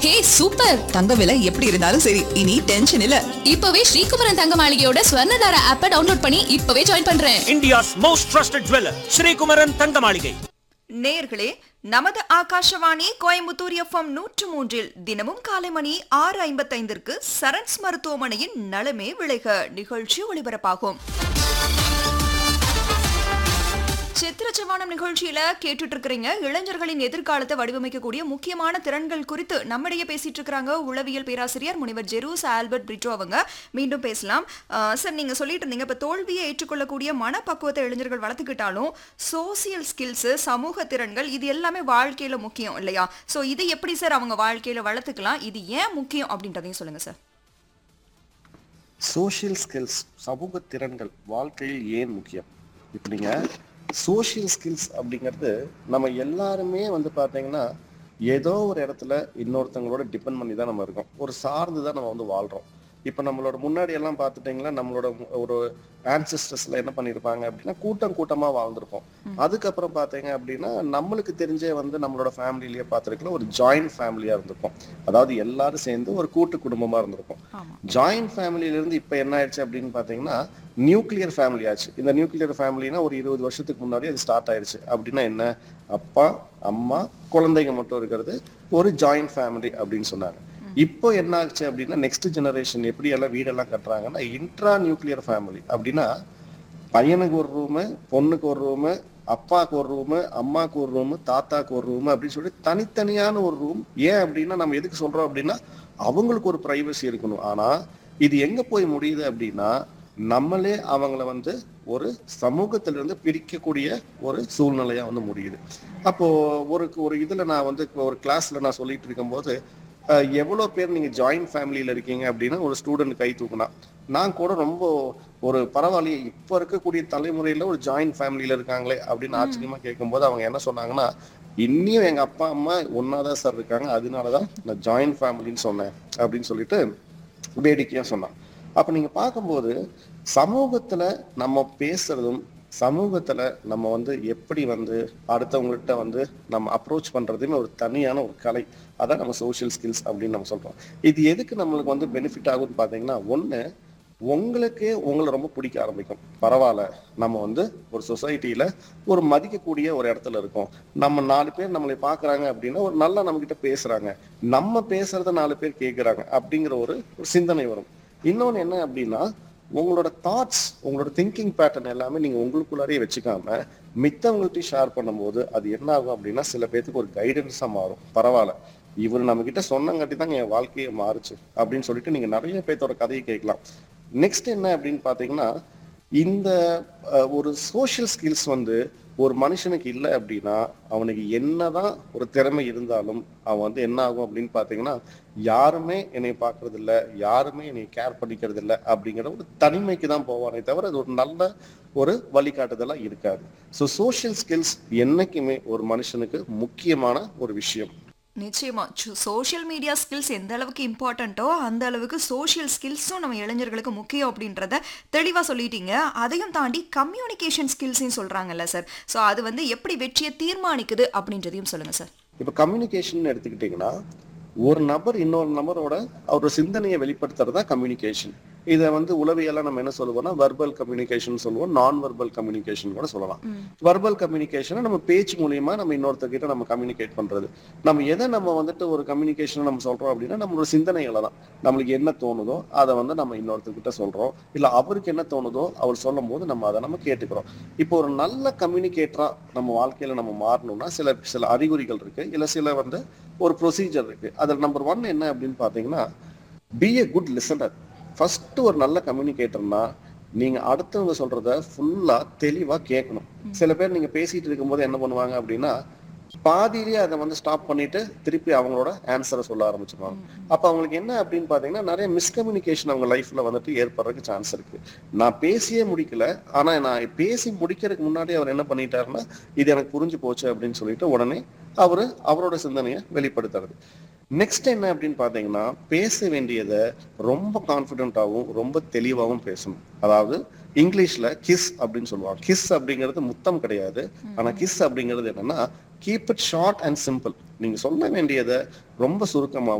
ஹே super தங்க விலை எப்படி இருந்தாலும் சரி இனி டென்ஷன் இல்ல இப்பவே ஸ்ரீகுமரன் தங்க மாளிகையோட ஸ்வர்ணதாரா ஆப்ப டவுன்லோட் பண்ணி இப்பவே ஜாயின் பண்றேன் India's most trusted jeweler, Sri Kumaran தங்க மாளிகை நேர்களே நமது ஆகாஷவாணி கோயம்புத்தூர் எஃப்எம் நூற்று மூன்றில் தினமும் காலை மணி ஆறு ஐம்பத்தைந்திற்கு சரண்ஸ் மருத்துவமனையின் நலமே விளைக நிகழ்ச்சி ஒளிபரப்பாகும் சித்திரச்சவானம் நிகழ்ச்சியில கேட்டுட்டு இருக்கிறீங்க இளைஞர்களின் எதிர்காலத்தை வடிவமைக்கக்கூடிய முக்கியமான திறன்கள் குறித்து நம்மிடையே பேசிட்டு இருக்கிறாங்க உளவியல் பேராசிரியர் முனைவர் ஜெரூஸ் ஆல்பர்ட் பிரிட்டோ அவங்க மீண்டும் பேசலாம் அஹ் சார் நீங்க சொல்லிட்டு இருந்தீங்க இப்ப தோல்வியை ஏற்றுக்கொள்ளக்கூடிய மனப்பக்குவத்தை இளைஞர்கள் வளர்த்துக்கிட்டாலும் சோசியல் ஸ்கில்ஸ் சமூக திறன்கள் இது எல்லாமே வாழ்க்கையில முக்கியம் இல்லையா சோ இது எப்படி சார் அவங்க வாழ்க்கையில வளர்த்துக்கலாம் இது ஏன் முக்கியம் அப்படின்றதையும் சொல்லுங்க சார் சோஷியல் ஸ்கில்ஸ் சமூக திறன்கள் வாழ்க்கையில் ஏன் முக்கியம் இப்போ நீங்கள் சோஷியல் ஸ்கில்ஸ் அப்படிங்கிறது நம்ம எல்லாருமே வந்து பார்த்தீங்கன்னா ஏதோ ஒரு இடத்துல இன்னொருத்தவங்களோட டிபெண்ட் பண்ணி தான் நம்ம இருக்கோம் ஒரு சார்ந்து தான் நம்ம வந்து வாழ்கிறோம் இப்போ நம்மளோட முன்னாடி எல்லாம் பார்த்துட்டிங்கன்னா நம்மளோட ஒரு ஆன்சிஸ்டர்ஸ்ல என்ன பண்ணியிருப்பாங்க அப்படின்னா கூட்டம் கூட்டமா வாழ்ந்திருப்போம் அதுக்கப்புறம் பார்த்தீங்க அப்படின்னா நம்மளுக்கு தெரிஞ்சே வந்து நம்மளோட ஃபேமிலிலேயே பார்த்துருக்கலாம் ஒரு ஜாயிண்ட் ஃபேமிலியா இருந்திருப்போம் அதாவது எல்லாரும் சேர்ந்து ஒரு கூட்டு குடும்பமா இருந்திருப்போம் ஜாயிண்ட் ஃபேமிலியில இருந்து இப்போ என்ன ஆயிடுச்சு அப்படின்னு பார்த்தீங்கன்னா நியூக்ளியர் ஃபேமிலி ஆச்சு இந்த நியூக்ளியர் ஃபேமிலினா ஒரு இருபது வருஷத்துக்கு முன்னாடி அது ஸ்டார்ட் ஆயிடுச்சு அப்படின்னா என்ன அப்பா அம்மா குழந்தைங்க மட்டும் இருக்கிறது ஒரு ஜாயிண்ட் ஃபேமிலி அப்படின்னு சொன்னாங்க இப்போ என்ன ஆச்சு அப்படின்னா நெக்ஸ்ட் ஜெனரேஷன் எப்படி எல்லாம் வீடெல்லாம் கட்டுறாங்கன்னா இன்ட்ரா நியூக்ளியர் ஃபேமிலி அப்படின்னா பையனுக்கு ஒரு ரூமு பொண்ணுக்கு ஒரு ரூமு அப்பாவுக்கு ஒரு ரூமு அம்மாவுக்கு ஒரு ரூமு தாத்தாக்கு ஒரு ரூமு அப்படின்னு சொல்லி தனித்தனியான ஒரு ரூம் ஏன் அப்படின்னா நம்ம எதுக்கு சொல்றோம் அப்படின்னா அவங்களுக்கு ஒரு பிரைவசி இருக்கணும் ஆனா இது எங்க போய் முடியுது அப்படின்னா நம்மளே அவங்கள வந்து ஒரு சமூகத்திலிருந்து பிரிக்கக்கூடிய ஒரு சூழ்நிலையா வந்து முடியுது அப்போ ஒரு ஒரு இதுல நான் வந்து ஒரு கிளாஸ்ல நான் சொல்லிட்டு இருக்கும்போது அஹ், எவ்வளவு பேர் நீங்க ஜாயிண்ட் ஃபேமிலியில இருக்கீங்க அப்படின்னா ஒரு ஸ்டூடெண்ட் கை தூக்குனா நான் கூட ரொம்ப ஒரு பரவாயில்லையே இப்ப இருக்கக்கூடிய தலைமுறையில ஒரு ஜாயிண்ட் ஃபேமிலியில இருக்காங்களே அப்படின்னு ஆச்சரியமா கேட்கும்போது அவங்க என்ன சொன்னாங்கன்னா இன்னியும் எங்க அப்பா அம்மா ஒன்னாதான் சார் இருக்காங்க அதனாலதான் நான் ஜாயிண்ட் ஃபேமிலின்னு சொன்னேன் அப்படின்னு சொல்லிட்டு வேடிக்கையா சொன்னான் அப்ப நீங்க பார்க்கும்போது சமூகத்துல நம்ம பேசுறதும் சமூகத்துல நம்ம வந்து எப்படி வந்து அடுத்தவங்கள்ட்ட வந்து நம்ம அப்ரோச் பண்றதுமே ஒரு தனியான ஒரு கலை அதான் நம்ம சோஷியல் ஸ்கில்ஸ் அப்படின்னு நம்ம சொல்றோம் இது எதுக்கு நம்மளுக்கு வந்து பெனிஃபிட் ஆகும்னு பாத்தீங்கன்னா ஒண்ணு உங்களுக்கே உங்களை ரொம்ப பிடிக்க ஆரம்பிக்கும் பரவாயில்ல நம்ம வந்து ஒரு சொசைட்டில ஒரு மதிக்கக்கூடிய ஒரு இடத்துல இருக்கோம் நம்ம நாலு பேர் நம்மளை பாக்குறாங்க அப்படின்னா ஒரு நல்லா நம்ம கிட்ட பேசுறாங்க நம்ம பேசுறத நாலு பேர் கேக்குறாங்க அப்படிங்கிற ஒரு ஒரு சிந்தனை வரும் இன்னொன்னு என்ன அப்படின்னா உங்களோட தாட்ஸ் உங்களோட திங்கிங் பேட்டர்ன் எல்லாமே நீங்க உங்களுக்குள்ளாரே வச்சுக்காம மித்தவங்கள்ட்டையும் ஷேர் பண்ணும்போது அது என்ன ஆகும் அப்படின்னா சில பேர்த்துக்கு ஒரு கைடன்ஸா மாறும் பரவாயில்ல இவர் நம்ம கிட்ட சொன்னங்காட்டி தான் என் வாழ்க்கையே மாறுச்சு அப்படின்னு சொல்லிட்டு நீங்க நிறைய பேர்த்தோட கதையை கேட்கலாம் நெக்ஸ்ட் என்ன அப்படின்னு பாத்தீங்கன்னா இந்த அஹ், ஒரு சோஷியல் ஸ்கில்ஸ் வந்து ஒரு மனுஷனுக்கு இல்லை அப்படின்னா அவனுக்கு என்னதான் ஒரு திறமை இருந்தாலும் அவன் வந்து என்ன ஆகும் அப்படின்னு பாத்தீங்கன்னா யாருமே என்னை பார்க்கறது இல்ல யாருமே என்னை கேர் பண்ணிக்கிறது இல்ல அப்படிங்கிற ஒரு தனிமைக்கு தான் போவானே தவிர அது ஒரு நல்ல ஒரு வழிகாட்டுதலா இருக்காது ஸோ சோஷியல் ஸ்கில்ஸ் என்னைக்குமே ஒரு மனுஷனுக்கு முக்கியமான ஒரு விஷயம் நிச்சயமா சோஷியல் மீடியா ஸ்கில்ஸ் எந்த அளவுக்கு இம்பார்ட்டண்ட்டோ அந்த அளவுக்கு சோஷியல் ஸ்கில்ஸும் நம்ம இளைஞர்களுக்கு முக்கியம் அப்படின்றத தெளிவா சொல்லிட்டீங்க அதையும் தாண்டி கம்யூனிகேஷன் ஸ்கில்ஸையும் சொல்றாங்கல்ல சார் ஸோ அது வந்து எப்படி வெற்றியை தீர்மானிக்குது அப்படின்றதையும் சொல்லுங்க சார் இப்போ கம்யூனிகேஷன் எடுத்துக்கிட்டிங்கன்னா ஒரு நபர் இன்னொரு நபரோட அவரோட சிந்தனையை வெளிப்படுத்துறது தான் கம்யூனிகேஷன் இதை வந்து உளவியலா நம்ம என்ன சொல்லுவோம்னா வர்பல் கம்யூனிகேஷன் சொல்லுவோம் நான் வர்பல் கம்யூனிகேஷன் கூட சொல்லலாம் வர்பல் கம்யூனிகேஷனை நம்ம பேச்சு மூலியமா நம்ம இன்னொருத்தர்கிட்ட நம்ம கம்யூனிகேட் பண்றது நம்ம எதை நம்ம வந்துட்டு ஒரு கம்யூனிகேஷன் நம்ம சொல்றோம் அப்படின்னா நம்மளோட சிந்தனைகளை தான் நம்மளுக்கு என்ன தோணுதோ அதை வந்து நம்ம இன்னொருத்தர்கிட்ட சொல்றோம் இல்ல அவருக்கு என்ன தோணுதோ அவர் சொல்லும் போது நம்ம அதை நம்ம கேட்டுக்கிறோம் இப்போ ஒரு நல்ல கம்யூனிகேட்டரா நம்ம வாழ்க்கையில நம்ம மாறணும்னா சில சில அறிகுறிகள் இருக்கு இல்ல சில வந்து ஒரு ப்ரொசீஜர் இருக்கு அதுல நம்பர் ஒன் என்ன அப்படின்னு பாத்தீங்கன்னா be a good listener first ஒரு நல்ல கம்யூனிகேட்டர்னா நீங்க அடுத்தவங்க சொல்றத ஃபுல்லா தெளிவா கேட்கணும் சில பேர் நீங்க பேசிட்டு இருக்கும்போது என்ன பண்ணுவாங்க அப்படின்னா பாதியிலேயே அதை வந்து ஸ்டாப் பண்ணிட்டு திருப்பி அவங்களோட ஆன்சரை சொல்ல ஆரம்பிச்சிருவாங்க அப்ப அவங்களுக்கு என்ன அப்படின்னு பாத்தீங்கன்னா நிறைய மிஸ்கம்யூனிகேஷன் அவங்க லைஃப்ல வந்துட்டு ஏற்படுறதுக்கு சான்ஸ் இருக்கு நான் பேசியே முடிக்கல ஆனா நான் பேசி முடிக்கிறதுக்கு முன்னாடி அவர் என்ன பண்ணிட்டாருன்னா இது எனக்கு புரிஞ்சு போச்சு அப்படின்னு சொல்லிட்டு உடனே அவரு அவரோட சிந்தனையை வெளிப்படுத்துறது நெக்ஸ்ட் என்ன அப்படின்னு பாத்தீங்கன்னா பேச வேண்டியதை ரொம்ப கான்ஃபிடென்ட்டாகவும் ரொம்ப தெளிவாகவும் பேசணும் அதாவது இங்கிலீஷ்ல கிஸ் அப்படின்னு சொல்லுவாங்க கிஸ் அப்படிங்கிறது முத்தம் கிடையாது ஆனா கிஸ் அப்படிங்கிறது என்னன்னா keep it short and simple நீங்க சொல்ல வேண்டியதை ரொம்ப சுருக்கமாகவும்